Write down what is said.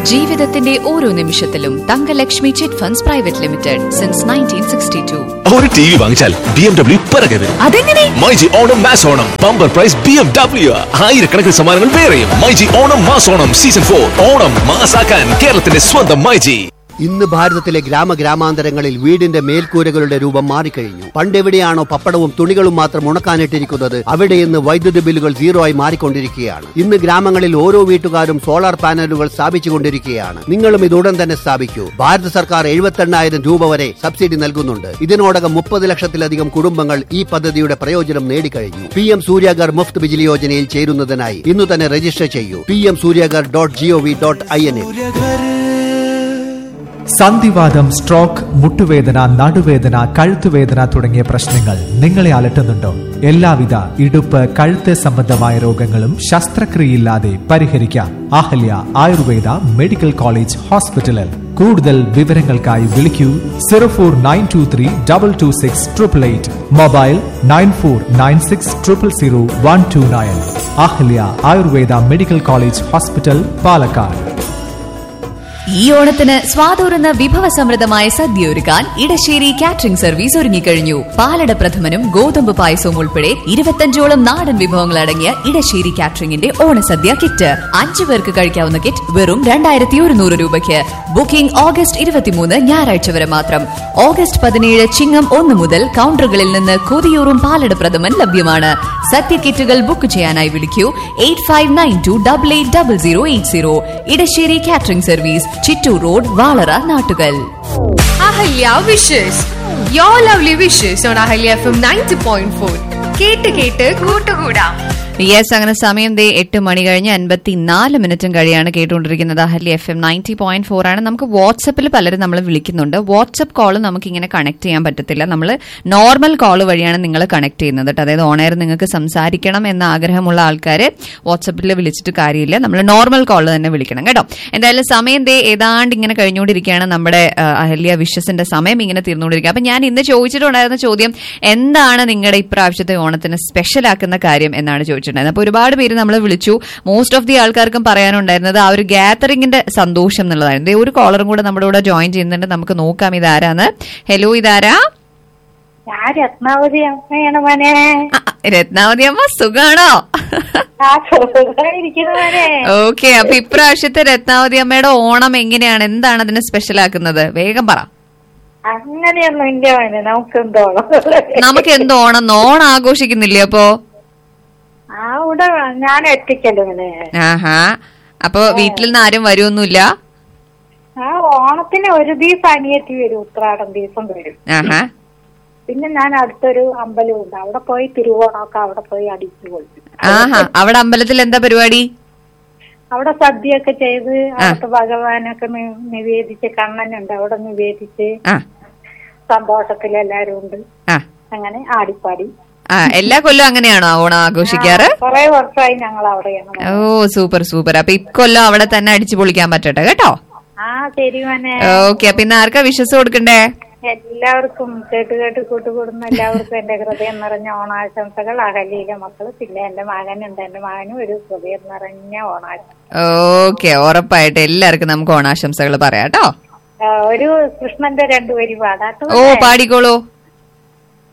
ജീവിതത്തിന്റെ ഓരോ നിമിഷത്തിലും Thangalakshmi chit funds private limited since nineteen sixty two ഒരു ടി വി വാങ്ങിച്ചാൽ ബി എം ഡബ്ല്യു പിറകെ വരും അതെങ്ങനെ myG Onam mass Onam bumper prize B M W ആയിരക്കണക്കിന് സമ്മാനങ്ങൾ വേറെയും myG Onam mass Onam season for Onam മാസാക്കാൻ കേരളത്തിന്റെ സ്വന്തം മൈജി ഇന്ന് ഭാരതത്തിലെ ഗ്രാമഗ്രാമാന്തരങ്ങളിൽ വീടിന്റെ മേൽക്കൂരകളുടെ രൂപം മാറിക്കഴിഞ്ഞു പണ്ടെവിടെയാണോ പപ്പടവും തുണികളും മാത്രം ഉണക്കാനിട്ടിരിക്കുന്നത് അവിടെ ഇന്ന് വൈദ്യുതി ബില്ലുകൾ സീറോ ആയി മാറിക്കൊണ്ടിരിക്കുകയാണ് ഇന്ന് ഗ്രാമങ്ങളിൽ ഓരോ വീട്ടുകാരും സോളാർ പാനലുകൾ സ്ഥാപിച്ചുകൊണ്ടിരിക്കുകയാണ് നിങ്ങളും ഇത് ഉടൻ തന്നെ സ്ഥാപിക്കൂ ഭാരത സർക്കാർ എഴുപത്തെണ്ണായിരം രൂപ വരെ സബ്സിഡി നൽകുന്നുണ്ട് ഇതിനോടകം മുപ്പത് ലക്ഷത്തിലധികം കുടുംബങ്ങൾ ഈ പദ്ധതിയുടെ പ്രയോജനം നേടിക്കഴിഞ്ഞു പി എം സൂര്യാഗർ മുഫ്ത് ബിജിലി യോജനയിൽ ചേരുന്നതിനായി ഇന്ന് തന്നെ രജിസ്റ്റർ ചെയ്യൂ P M സൂര്യാഗർ dot G O V dot I N സന്ധിവാദം സ്ട്രോക്ക് മുട്ടുവേദന നടുവേദന കഴുത്തുവേദന തുടങ്ങിയ പ്രശ്നങ്ങൾ നിങ്ങളെ അലട്ടുന്നുണ്ടോ എല്ലാവിധ ഇടുപ്പ് കഴുത്ത് സംബന്ധമായ രോഗങ്ങളും ശസ്ത്രക്രിയയില്ലാതെ പരിഹരിക്കാം അഹല്യ ആയുർവേദ മെഡിക്കൽ കോളേജ് ഹോസ്പിറ്റലിൽ കൂടുതൽ വിവരങ്ങൾക്കായി വിളിക്കൂ zero four nine two three double two six triple eight mobile nine four nine six triple zero one two nine Ahalya Ayurveda medical college hospital Palakkad ഈ ഓണത്തിന് സ്വാതൂറുന്ന വിഭവസമൃദ്ധമായ സദ്യ ഒരുക്കാൻ ഇടശ്ശേരി കാറ്ററിംഗ് സർവീസ് ഒരുങ്ങിക്കഴിഞ്ഞു പാലട പ്രഥമനും ഗോതമ്പ് പായസവും ഉൾപ്പെടെ ഇരുപത്തഞ്ചോളം നാടൻ വിഭവങ്ങൾ അടങ്ങിയ ഇടശ്ശേരി കാറ്ററിംഗിന്റെ ഓണസദ്യ കിറ്റ് അഞ്ചു പേർക്ക് കഴിക്കാവുന്ന കിറ്റ് വെറും രണ്ടായിരത്തി ഒരുന്നൂറ് രൂപയ്ക്ക് ബുക്കിംഗ് ഓഗസ്റ്റ് ഇരുപത്തിമൂന്ന് ഞായറാഴ്ച വരെ മാത്രം ഓഗസ്റ്റ് പതിനേഴ് ചിങ്ങം ഒന്ന് മുതൽ കൗണ്ടറുകളിൽ നിന്ന് കൊതിയൂറും പാലട പ്രഥമൻ ലഭ്യമാണ് സദ്യ കിറ്റുകൾ ബുക്ക് ചെയ്യാനായി വിളിക്കൂ eight five nine two double eight double zero eight zero Edassery catering service Chittur road Valara Nattukal Ahalya wishes yo lovely wishes on Ahalya F M ninety point four കേട്ട് കേട്ട് കൂട്ടുകൂടാം യെസ് അങ്ങനെ സമയം ദേ എട്ട് മണി കഴിഞ്ഞ് അൻപത്തിനാല് മിനിറ്റും കഴിയാണ് കേട്ടുകൊണ്ടിരിക്കുന്നത് Ahalya F M ninety point four ആണ് നമുക്ക് വാട്സപ്പിൽ പലരും നമ്മൾ വിളിക്കുന്നുണ്ട് വാട്സപ്പ് കോൾ നമുക്ക് ഇങ്ങനെ കണക്ട് ചെയ്യാൻ പറ്റത്തില്ല നമ്മൾ നോർമൽ കോൾ വഴിയാണ് നിങ്ങൾ കണക്ട് ചെയ്യുന്നത് കേട്ടോ അതായത് ഓണയർ നിങ്ങൾക്ക് സംസാരിക്കണം എന്ന ആഗ്രഹമുള്ള ആൾക്കാർ വാട്സപ്പിൽ വിളിച്ചിട്ട് കാര്യമില്ല നമ്മൾ നോർമൽ കോൾ തന്നെ വിളിക്കണം കേട്ടോ എന്തായാലും സമയം ദേ ഏതാണ്ട് ഇങ്ങനെ കഴിഞ്ഞുകൊണ്ടിരിക്കുകയാണ് നമ്മുടെ ആ, അഹല്യ വിശ്വസിന്റെ സമയം ഇങ്ങനെ തീർന്നുകൊണ്ടിരിക്കുക അപ്പൊ ഞാൻ ഇന്ന് ചോദിച്ചിട്ടുണ്ടായിരുന്ന ചോദ്യം എന്താണ് നിങ്ങളുടെ ഇപ്രാവശ്യത്തെ ഓണത്തിന് സ്പെഷ്യൽ ആക്കുന്ന കാര്യം എന്നാണ് ചോദിച്ചിട്ടുണ്ടായിരുന്നത് അപ്പൊ ഒരുപാട് പേര് നമ്മൾ വിളിച്ചു മോസ്റ്റ് ഓഫ് ദി ആൾക്കാർക്കും പറയാനുണ്ടായിരുന്നത് ആ ഒരു ഗാദറിംഗിന്റെ സന്തോഷം എന്നുള്ളതായിരുന്നു ദേ ഒരു കോളറും കൂടെ നമ്മുടെ കൂടെ ജോയിൻ ചെയ്യുന്നുണ്ട് നമുക്ക് നോക്കാം ഇതാരാന്ന് ഹലോ ഇതാരാ ഞാൻ രത്നാവതി അമ്മയാണ് മോനെ ആ, ആ, രത്നാവതി അമ്മ സുഖാണോ ആ സുഖമായിരിക്കുന്നു മോനെ ഓക്കെ അപ്പൊ ഇപ്രാവശ്യത്തെ രത്നാവതി അമ്മയുടെ ഓണം എങ്ങനെയാണ് എന്താണ് അതിനെ സ്പെഷ്യൽ ആക്കുന്നത് വേഗം പറ അങ്ങനെയൊന്നും ഇല്ല മോനെ നമുക്ക് എന്തോളം നമുക്ക് എന്ത് ഓണം ഓണം ആഘോഷിക്കുന്നില്ലേ അപ്പോ ആ ഇവിടെ ഞാൻ എത്തിക്കല്ലോ മോനെ ആഹാ അപ്പൊ വീട്ടിൽ നിന്ന് ആരും വരുമൊന്നുമില്ല ആ ഓണത്തിന് ഒരു ദിവസം അനിയത്തി വരും ഉത്രാടം ദിവസം വരും ആഹാ പിന്നെ ഞാൻ അടുത്തൊരു അമ്പലമുണ്ട് അവിടെ പോയി തിരുവോണമൊക്കെ അവിടെ പോയി അടിച്ചു കൊടുക്കും ആഹാ അവിടെ അമ്പലത്തിൽ എന്താ പരിപാടി അവിടെ സദ്യയൊക്കെ ചെയ്ത് അവിടുത്തെ ഭഗവാനൊക്കെ നി- നിവേദിച്ച് കണ്ണനുണ്ട് അവിടെ നിവേദിച്ച് ആ സന്തോഷത്തിൽ എല്ലാരും ഉണ്ട് ആ അങ്ങനെ ആടിപ്പാടി ആ എല്ലാ കൊല്ലം അങ്ങനെയാണോ ഓണം ആഘോഷിക്കാറ് കുറെ വർഷമായി ഞങ്ങൾ അവിടെയാണ് ഓ സൂപ്പർ സൂപ്പർ അപ്പൊ ഇക്കൊല്ലം അവിടെ തന്നെ അടിച്ചു പൊളിക്കാൻ പറ്റട്ടെ കേട്ടോ ആ ശരി മോനെ ഓക്കെ അപ്പൊ ഇന്ന് ആർക്കാ വിശ്വസ് കൊടുക്കണ്ടേ എല്ലാവർക്കും കേട്ട് കേട്ട് കൂട്ടുകൂടുന്ന എല്ലാവർക്കും എന്റെ ഹൃദയം നിറഞ്ഞ ഓണാശംസകൾ അകലിയിലെ മക്കള് പിന്നെ എന്റെ മകനുണ്ട് എന്റെ മകനും ഒരു ഹൃദയം നിറഞ്ഞ ഓണാശംസ ഓക്കെ ഉറപ്പായിട്ട് എല്ലാവർക്കും നമുക്ക് ഓണാശംസകൾ പറയാം കേട്ടോ ആ, ഒരു കൃഷ്ണന്റെ രണ്ടുപേരി പാടാട്ടോ ഓ പാടിക്കോളൂ